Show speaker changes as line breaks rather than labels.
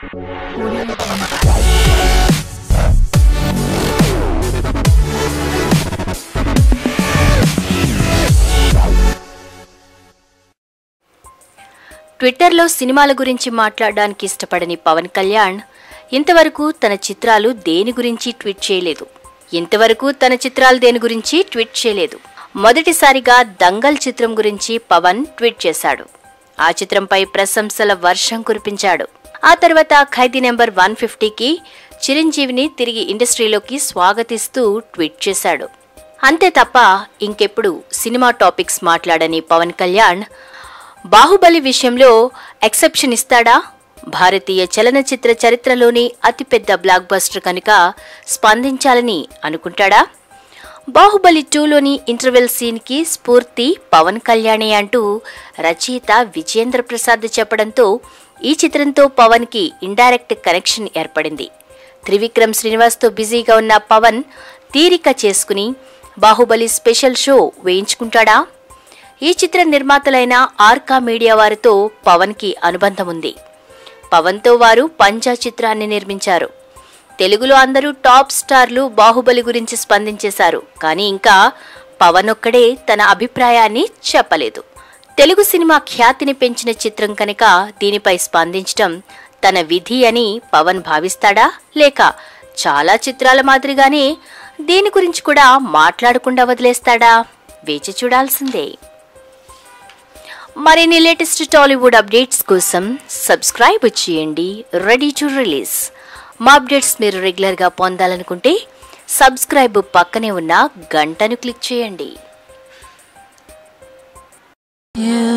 ట్విట్టర్లో సినిమాల గురించి మాట్లాడడానికి ఇష్టపడని పవన్ కళ్యాణ్ ఇంతవరకు తన చిత్రాలు దేని గురించి ట్వీట్ చేయలేదు ఇంతవరకు తన చిత్రాలు దేని గురించి ట్వీట్ చేయలేదు మొదటిసారిగా దంగల్ చిత్రం గురించి పవన్ ట్వీట్ చేశాడు ఆ చిత్రంపై ప్రశంసల వర్షం కురిపించాడు ఆ తర్వాత ఖైదీ నెంబర్ వన్ ఫిఫ్టీకి చిరంజీవిని తిరిగి ఇండస్ట్రీలోకి స్వాగతిస్తూ ట్వీట్ చేశాడు అంతే తప్ప ఇంకెప్పుడు సినిమా టాపిక్స్ మాట్లాడని పవన్ కళ్యాణ్ బాహుబలి విషయంలో ఎక్సెప్షన్ ఇస్తాడా భారతీయ చలనచిత్ర చరిత్రలోని అతిపెద్ద బ్లాక్ బస్టర్ కనుక స్పందించాలని అనుకుంటాడా బాహుబలి టూలోని ఇంటర్వెల్ సీన్కి స్ఫూర్తి పవన్ కళ్యాణే అంటూ రచయిత విజేంద్ర ప్రసాద్ చెప్పడంతో ఈ చిత్రంతో పవన్కి ఇండైరెక్ట్ కనెక్షన్ ఏర్పడింది త్రివిక్రమ్ శ్రీనివాస్తో బిజీగా ఉన్న పవన్ తీరిక చేసుకుని బాహుబలి స్పెషల్ షో వేయించుకుంటాడా ఈ చిత్ర నిర్మాతలైన ఆర్కా మీడియా వారితో పవన్కి అనుబంధం ఉంది పవన్తో వారు పంజా చిత్రాన్ని నిర్మించారు తెలుగులో అందరూ టాప్ స్టార్లు బాహుబలి గురించి స్పందించేశారు కానీ ఇంకా పవన్ ఒక్కడే తన అభిప్రాయాన్ని చెప్పలేదు తెలుగు సినిమా ఖ్యాతిని పెంచిన చిత్రం కనుక దీనిపై స్పందించడం తన విధి అని పవన్ భావిస్తాడా లేక చాలా చిత్రాల మాదిరిగానే దీని గురించి కూడా మాట్లాడకుండా వదిలేస్తాడా వేచి చూడాల్సిందే మరిన్ని లేటెస్ట్ టాలీవుడ్ అప్డేట్స్ కోసం సబ్స్క్రైబ్ చేయండి రెడీ టు రిలీజ్ మా అప్డేట్స్ మీరు రెగ్యులర్గా పొందాలనుకుంటే సబ్స్క్రైబ్ పక్కనే ఉన్న గంటను క్లిక్ చేయండి
You